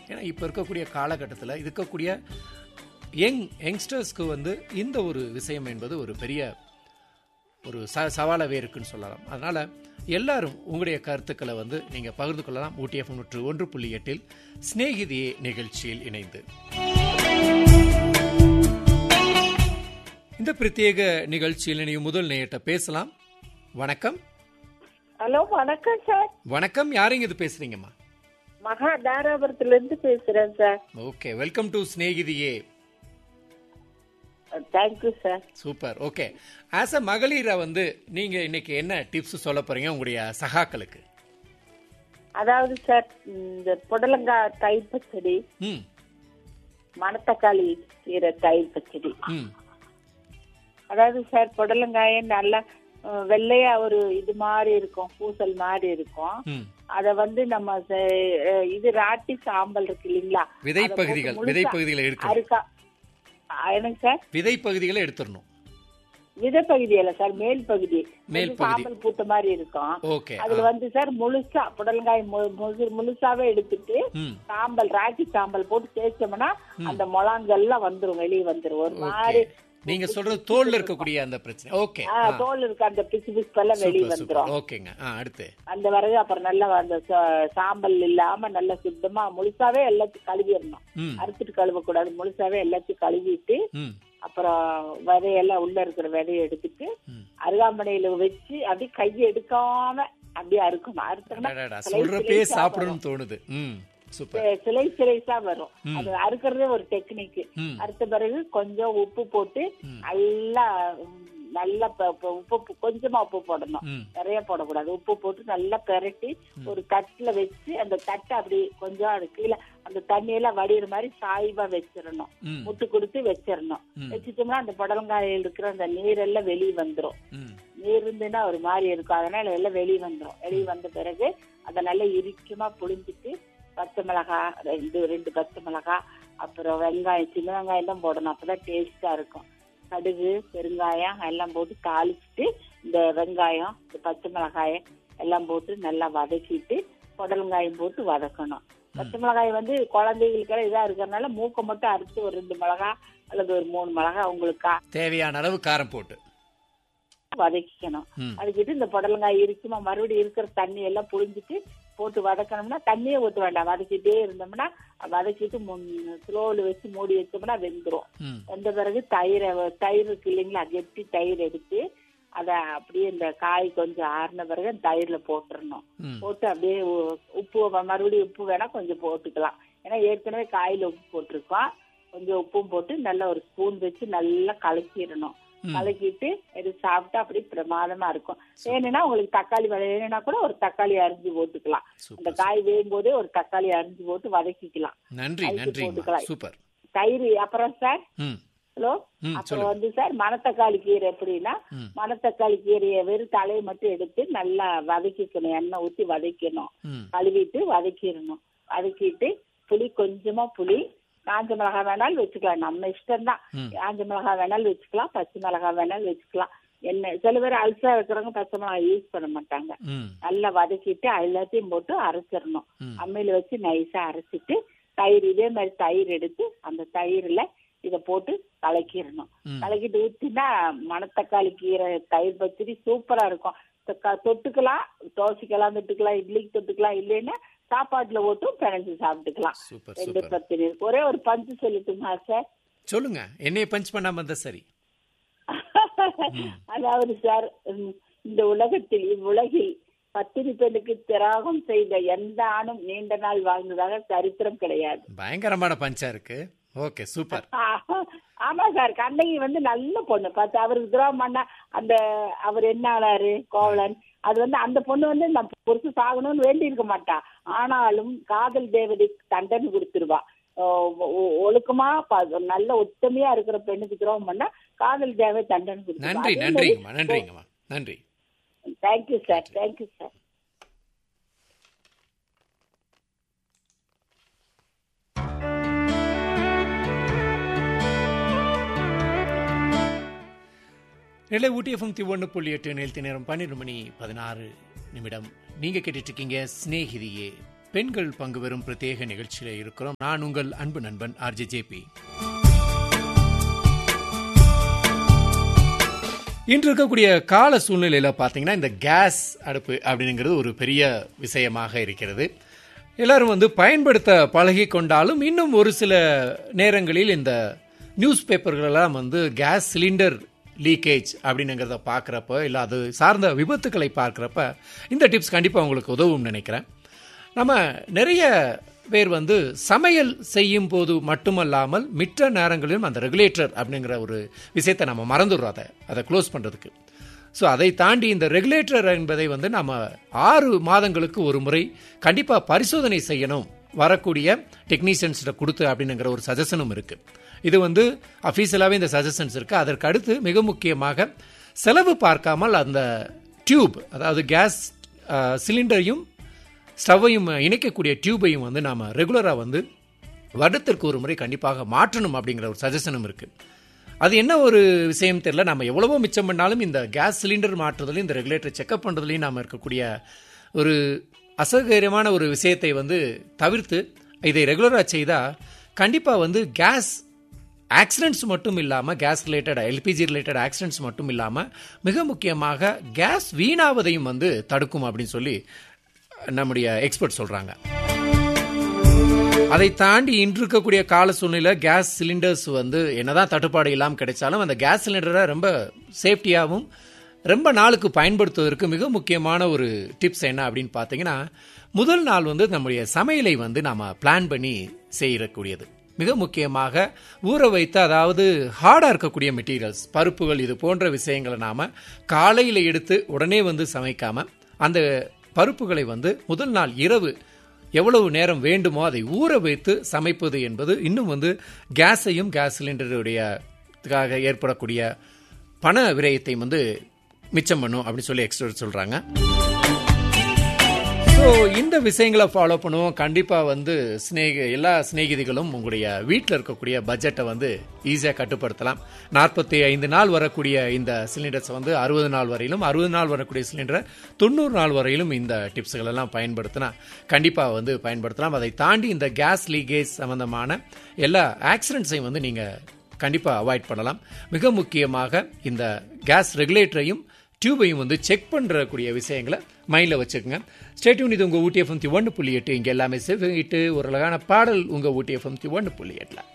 ஏன்னா இப்போ இருக்கக்கூடிய காலகட்டத்தில் இருக்கக்கூடிய யங் யங்ஸ்டர்ஸ்க்கு வந்து இந்த ஒரு விஷயம் என்பது ஒரு பெரிய ஒரு ச சவாலாகவே இருக்குன்னு சொல்லலாம் அதனால் எல்லாரும் உங்களுடைய கருத்துக்களை வந்து நீங்கள் பகிர்ந்து கொள்ளலாம் ஊட்டிஎஃப் நூற்று ஒன்று புள்ளி எட்டில் சிநேகிதியே நிகழ்ச்சியில் இணைந்து இந்த பிரத்யேக நிகழ்ச்சியில் இணையும் முதல் நேயர்கிட்ட பேசலாம் வணக்கம் ஹலோ வணக்கம் சார் வணக்கம் யாருங்க இது பேசுறீங்கம்மா மகா தாராபுரத்துல இருந்து பேசுறேன் sir okay welcome to Snehithiye thank you sir super okay as a மகளிரை வந்து நீங்க இன்னைக்கு என்ன டிப்ஸ் சொல்ல போறீங்க உங்களுடைய சகாக்களுக்கு அதாவது சார் இந்த புடலங்காய் தயிர் பச்சடி ம் மணத்தக்காளி கீரை தயிர் பச்சடி ம் அதாவது சார் புடலங்காய நல்லா அஹ், வெள்ளையா ஒரு இது மாதிரி இருக்கும் பூசல் மாதிரி இருக்கும் ம் அத வந்து நம்ம ச- அஹ், இது ராட்டி சாம்பல் இருக்கு இல்லைங்களா விதை அத பகுதிகள் போட்டு விதை முழுசா பகுதிகளை எடுக்கணும் அறுக்கா அஹ், என்னங்க சார் விதை பகுதிகளை எடுத்துடணும் விதை பகுதி இல்ல சார் மேல் பகுதி மேல் கொஞ்சம் பகுதி. சாம்பல் பூத்த மாதிரி இருக்கும் ஓகே அதுல வந்து சார் முழுசா புடலங்காய் மு- முழு- முழுசாவே எடுத்துட்டு ம் சாம்பல் ராக்கி சாம்பல் போட்டு தேய்ச்சோம்னா அந்த முழாங்கெல்லாம் வந்துரும் வெளியே வந்துரும் ஒரு ஓகே மாதிரி நீங்க சொல்றது தோல்ல இருக்கக்கூடிய அந்த பிரச்சனை ஓகே ஆ, தோல் இருக்க அந்த பிசு பிசுப்பெல்லாம் வெளியே சூப்பர் வந்துரும் சூப்பர் ஓகேங்க ஆ அடுத்து அந்த பிறகு அப்புறம் நல்லா அந்த சா- சாம்பல் இல்லாம நல்லா சுத்தமா முழுசாவே எல்லாத்தையும் கழுவிடணும் ம் அறுத்துட்டு கழுவக்கூடாது முழுசாவே எல்லாத்தையும் கழுவிட்டு ம் அப்புறம் விதையெல்லாம் உள்ள இருக்கிற விதையை எடுத்துட்டு ம். அருகாமனையில வச்சு அப்படியே கையை எடுக்காம அப்படியே அறுக்கணும் அறுத்தோம்னா அடடா, சிலை சொல்றப்பே சிலைசா சாப்பிடணும்னு தோணுது ம் சூப்பர் வரும். சிலை சிலைசா வரும் அது அறுக்கிறதே ஒரு டெக்னிக் ம் அறுத்த பிறகு கொஞ்சம் உப்பு போட்டு ம். நல்லா ம், நல்லா ப- ப- உப்பு போ- கொஞ்சமா உப்பு போடணும் ம் நிறைய போடக்கூடாது உப்பு போட்டு நல்லா பெரட்டி ஒரு தட்டுல வச்சு அந்த தட்டை அப்படி கொஞ்சம் அது கீழே அந்த தண்ணியெல்லாம் வடிகிற மாதிரி சாய்வா வச்சிடணும் ம் முட்டு கொடுத்து வச்சிடணும் ம். வச்சுட்டோம்னா அந்த புடலங்காயில் இருக்கிற அந்த நீரெல்லாம் வெளியே வந்துரும் ம் நீர் இருந்துன்னா ஒரு மாதிரி இருக்கும் அதனால எல்லாம் வெளியே வந்துரும் வெளியே வந்த பிறகு அதை நல்லா இறுக்கமா புளிஞ்சிட்டு பச்சை மிளகாய் ரெண்டு ரெண்டு பச்சை மிளகாய் அப்புறம் வெங்காயம் சின்ன வெங்காயம் தான் போடணும் அப்பதான் டேஸ்டா இருக்கும் கடுகு பெருங்காயம் எல்லாம் போட்டு தாளிச்சிட்டு இந்த வெங்காயம் இந்த பச்சை மிளகாயம் எல்லாம் போட்டு நல்லா வதக்கிட்டு புடலங்காயம் போட்டு வதக்கணும் பச்சை மிளகாய் வந்து குழந்தைகளுக்கெல்லாம் இதா இருக்கிறதுனால மூக்கை மட்டும் அறுத்து ஒரு ரெண்டு மிளகாய் அல்லது ஒரு மூணு மிளகாய் உங்களுக்கு தேவையான அளவு காரம் போட்டு வதக்கிக்கணும் ம் வதக்கிட்டு இந்த புடலங்காய் இருக்குமா மறுபடியும் இருக்கிற தண்ணி எல்லாம் புழிஞ்சிட்டு போட்டு வதக்கணும்னா தண்ணியே ஊற்ற வேண்டாம் வதக்கிட்டே இருந்தோம்னா வதக்கிட்டு ஸ்லோவில் வச்சு மூடி வச்சோம்னா வெந்துரும் ம் வெந்த பிறகு தயிரை வ- தயிர் இருக்கு இல்லைங்களா கெட்டி தயிர் எடுத்து அதை அப்படியே இந்த காய் கொஞ்சம் ஆறின பிறகு அந்த தயிர்ல போட்டுறணும் ம் போட்டு அப்படியே உ- உப்பு வ- மறுபடியும் உப்பு வேணா கொஞ்சம் போட்டுக்கலாம் ஏன்னா ஏற்கனவே காயில உப்பு போட்டிருக்கோம் கொஞ்சம் உப்பும் போட்டு நல்லா ஒரு ஸ்பூன் வச்சு நல்லா கலக்கிடணும் ம். கலக்கிட்டு இது சாப்பிட்டா அப்படி பிரமாதமா இருக்கும் வேணும்னா உங்களுக்கு தக்காளி வ- வேணும்னா கூட ஒரு தக்காளி அரிஞ்சு போட்டுக்கலாம் அந்த சூப்பர் காய் வேகும் போதே ஒரு தக்காளி அரிஞ்சு போட்டு வதக்கிக்கலாம் நன்றி அதுக்கு நன்றிங்கம்மா போட்டுக்கலாம். சூப்பர் தயிர் அப்புறம் சார் ம் ஹலோ ம் அப்புறம் சொல்லுங்க வந்து சார் மணத்தக்காளி கீரை எப்படின்னா ம் மணத்தக்காளி கீரையை வெறும் தலையை மட்டும் எடுத்து நல்லா வதக்கிக்கணும் எண்ணெய் ஊத்தி வதக்கணும் ம் கழுவிட்டு வதக்கிடணும் வதக்கிட்டு புளி கொஞ்சமா புளி காஞ்ச மிளகாய் வேணாலும் வச்சுக்கலாம் நம்ம இஷ்டம் தான் ம். காஞ்ச மிளகாய் வேணாலும் வச்சுக்கலாம் பச்சை மிளகாய் வேணாலும் வச்சுக்கலாம் என்ன சில பேர் அல்சா இருக்கிறவங்க பச்சை மிளகாய் யூஸ் பண்ண மாட்டாங்க ம் நல்லா வதக்கிட்டு எல்லாத்தையும் போட்டு அரைச்சிடணும் ம். அம்மியில வச்சு நைஸா அரைச்சிட்டு தயிர் இதே மாதிரி தயிர் எடுத்து அந்த தயிர்ல இத போட்டு கலக்கிடணும் ம். கலக்கிட்டு ஊத்தினா மணத்தக்காளி கீரை தயிர் பச்சடி சூப்பரா இருக்கும் தொக்க- தொட்டுக்கலாம் தோசைக்கெல்லாம் தொட்டுக்கலாம் இட்லிக்கு தொட்டுக்கலாம் இல்லைன்னா சாப்பாட்டுல போட்டும் பிணைஞ்சு சாப்பிட்டுக்கலாம் சூப்பர் ரெண்டு சூப்பர் பிரச்சனை இருக்கு ஒரே ஒரு பஞ்சு சொல்லட்டுமா சார் சொல்லுங்க என்னைய பஞ்ச் பண்ணாம இருந்தா சரி அதாவது சார் உம், இந்த உலகத்தில் இவ்வுலகில் பத்தினி பெண்ணுக்கு திராகம் செய்த எந்த ஆணும் நீண்ட நாள் வாழ்ந்ததாக சரித்திரம் கிடையாது பயங்கரமான பஞ்சா இருக்கு ஓகே சூப்பர் ஆமா சார் கண்ணகி வந்து நல்ல பொண்ணு பார்த்து அவருக்கு துரோகம் பண்ண அந்த அவர் என்ன ஆனாரு கோவலன் அது வந்து அந்த பொண்ணு வந்து நம்ம பொறுத்து சாகணும்னு வேண்டி இருக்க மாட்டா ஆனாலும் காதல் தேவதை தண்டனை கொடுத்துருவா ஒ- ஒ- ஒழுக்கமா ப- நல்ல ஒத்துமையா இருக்கிற பெண்ணுக்கு துரோகம் பண்ணா காதல் தேவை தண்டனை நன்றி நன்றிங்கம்மா நன்றிங்கம்மா நன்றி thank you sir thank you sir Nellai Ooty FM ஒன்று புள்ளி எட்டு நிறுத்தி நேரம் பன்னிரெண்டு மணி பதினாறு நிமிடம் நீங்க கேட்டுட்டு இருக்கீங்க சிநேகிதியே பெண்கள் பங்கு பெறும் பிரத்யேக நிகழ்ச்சியில இருக்கிறோம் நான் உங்கள் அன்பு நண்பன் ஆர்ஜே ஜேபி இன்று இருக்கக்கூடிய கால சூழ்நிலையில பாத்தீங்கன்னா இந்த கேஸ் அடுப்பு அப்படிங்கிறது ஒரு பெரிய விஷயமாக இருக்கிறது எல்லாரும் வந்து பயன்படுத்த பழகி கொண்டாலும் இன்னும் ஒரு சில நேரங்களில் இந்த நியூஸ் பேப்பர்களெல்லாம் வந்து கேஸ் சிலிண்டர் லீக்கேஜ் அப்படிங்கிறத பார்க்குறப்ப இல்லை அது சார்ந்த விபத்துக்களை பார்க்குறப்ப இந்த டிப்ஸ் கண்டிப்பாக உங்களுக்கு உதவும் நினைக்கிறேன் நம்ம நிறைய பேர் வந்து சமையல் செய்யும் போது மட்டுமல்லாமல் மிற்ற நேரங்களிலும் அந்த ரெகுலேட்டர் அப்படிங்கிற ஒரு விஷயத்தை நம்ம மறந்துடுறோம் அதை அதை க்ளோஸ் பண்ணுறதுக்கு ஸோ அதை தாண்டி இந்த ரெகுலேட்டர் என்பதை வந்து நம்ம ஆறு மாதங்களுக்கு ஒரு முறை கண்டிப்பாக பரிசோதனை செய்யணும் வரக்கூடிய டெக்னீஷியன்ஸ்கிட்ட கொடுத்து அப்படிங்கிற ஒரு சஜஷனும் இருக்குது இது வந்து அஃபீஷியலாகவே இந்த சஜஷன்ஸ் இருக்குது அதற்கு அடுத்து மிக முக்கியமாக செலவு பார்க்காமல் அந்த டியூப் அதாவது கேஸ் சிலிண்டரையும் ஸ்டவ்வையும் இணைக்கக்கூடிய டியூபையும் வந்து நாம் ரெகுலராக வந்து வருடத்திற்கு ஒரு முறை கண்டிப்பாக மாற்றணும் அப்படிங்கிற ஒரு சஜஷனும் இருக்குது அது என்ன ஒரு விஷயம் தெரியல நம்ம எவ்வளவோ மிச்சம் பண்ணாலும் இந்த கேஸ் சிலிண்டர் மாற்றுறதுலையும் இந்த ரெகுலேட்டர் செக்அப் பண்ணுறதுலையும் நாம் இருக்கக்கூடிய ஒரு அசௌகரியமான ஒரு விஷயத்தை வந்து தவிர்த்து இதை ரெகுலராக செய்தால் கண்டிப்பாக வந்து கேஸ் ஆக்சிடென்ட்ஸ் மட்டும் இல்லாமல் gas related LPG related accidents மட்டும் இல்லாமல் மிக முக்கியமாக கேஸ் வீணாவதையும் வந்து தடுக்கும் அப்படின்னு சொல்லி நம்முடைய எக்ஸ்பர்ட் சொல்கிறாங்க அதை தாண்டி இன்று இருக்கக்கூடிய கால சூழ்நிலை கேஸ் சிலிண்டர்ஸ் வந்து என்னதான் தட்டுப்பாடு இல்லாமல் கிடைச்சாலும் அந்த கேஸ் சிலிண்டரை ரொம்ப சேஃப்டியாகவும் ரொம்ப நாளுக்கு பயன்படுத்துவதற்கு மிக முக்கியமான ஒரு டிப்ஸ் என்ன அப்படின்னு பார்த்தீங்கன்னா முதல் நாள் வந்து நம்முடைய சமையலை வந்து நாம் பிளான் பண்ணி செய்யக்கூடியது மிக முக்கியமாக ஊற வைத்து அதாவது ஹார்டாக இருக்கக்கூடிய மெட்டீரியல்ஸ் பருப்புகள் இது போன்ற விஷயங்களை நாம் காலையில் எடுத்து உடனே வந்து சமைக்காமல் அந்த பருப்புகளை வந்து முதல் நாள் இரவு எவ்வளவு நேரம் வேண்டுமோ அதை ஊற வைத்து சமைப்பது என்பது இன்னும் வந்து கேஸையும் கேஸ் சிலிண்டருடைய ஏற்படக்கூடிய பண விரயத்தை வந்து மிச்சம் பண்ணும் அப்படின்னு சொல்லி எக்ஸ்பர்ட் சொல்றாங்க ஸோ இந்த விஷயங்களை ஃபாலோ பண்ணுவோம் கண்டிப்பாக வந்து ஸ்னேக எல்லா சிநேகிதிகளும் உங்களுடைய வீட்டில் இருக்கக்கூடிய பட்ஜெட்டை வந்து ஈஸியாக கட்டுப்படுத்தலாம் நாற்பத்தி ஐந்து நாள் வரக்கூடிய இந்த சிலிண்டர்ஸ் வந்து அறுபது நாள் வரையிலும் அறுபது நாள் வரக்கூடிய சிலிண்டரை தொண்ணூறு நாள் வரையிலும் இந்த டிப்ஸ்கள் எல்லாம் பயன்படுத்தினா கண்டிப்பாக வந்து பயன்படுத்தலாம் அதை தாண்டி இந்த கேஸ் லீக்கேஜ் சம்பந்தமான எல்லா ஆக்சிடென்ட்ஸையும் வந்து நீங்கள் கண்டிப்பாக அவாய்ட் பண்ணலாம் மிக முக்கியமாக இந்த கேஸ் ரெகுலேட்டரையும் டியூபையும் வந்து செக் பண்ணுறக்கூடிய விஷயங்களை மைண்டில் வச்சுக்கோங்க ஸ்டேட்யூன் இது உங்கள் ஊட்டி எஃப்எம் ஒன்று புள்ளி எட்டு இங்கே எல்லாமே சேஃப் ஒரு அழகான பாடல் உங்கள் ஊட்டி எஃப்எம் ஒன்று புள்ளி எட்டில்